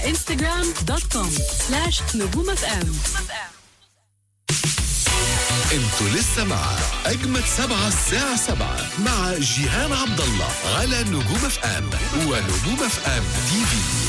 انستغرام دوت كوم سلاش نجوم اف ام انتوا لسه مع اجمد سبعة الساعة سبعة مع جيهان عبد الله على نجوم اف ام ونجوم اف ام تي في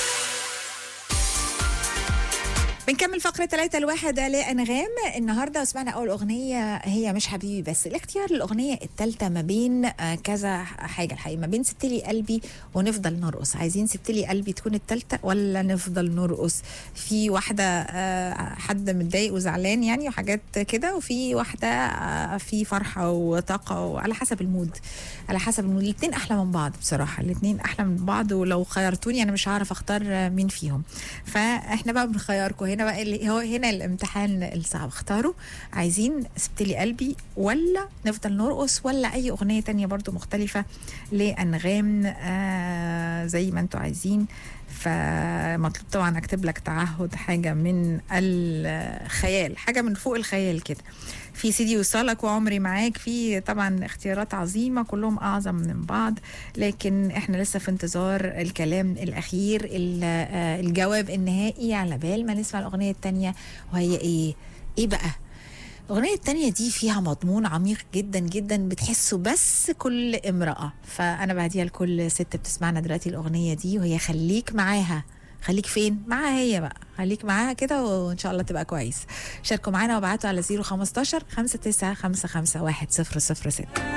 بنكمل فقرة ثلاثة الواحد لأنغام النهاردة سمعنا أول أغنية هي مش حبيبي بس الاختيار الأغنية الثالثة ما بين آه، كذا حاجة الحقيقة ما بين سبتلي قلبي ونفضل نرقص عايزين سبتلي قلبي تكون الثالثة ولا نفضل نرقص في واحدة آه، حد متضايق وزعلان يعني وحاجات كده وفي واحدة آه، في فرحة وطاقة وعلى حسب المود على حسب المود الاثنين أحلى من بعض بصراحة الاثنين أحلى من بعض ولو خيرتوني أنا مش هعرف أختار آه، مين فيهم فاحنا بقى بنخيركم هنا بقى اللي هو هنا الامتحان الصعب اختاروا عايزين سبتلي قلبي ولا نفضل نرقص ولا اي اغنيه تانية برضو مختلفه لانغام آه زي ما انتوا عايزين فمطلوب طبعا اكتب لك تعهد حاجه من الخيال حاجه من فوق الخيال كده في سيدي وصلك وعمري معاك في طبعا اختيارات عظيمه كلهم اعظم من بعض لكن احنا لسه في انتظار الكلام الاخير ال- آه، الجواب النهائي على بال ما نسمع الاغنيه الثانيه وهي ايه ايه بقى الأغنية التانية دي فيها مضمون عميق جدا جدا بتحسه بس كل امرأة فأنا بعديها لكل ست بتسمعنا دلوقتي الأغنية دي وهي خليك معاها خليك فين معاها هي بقى خليك معاها كده وان شاء الله تبقى كويس شاركوا معانا وابعتوا على 015 59 55 1 006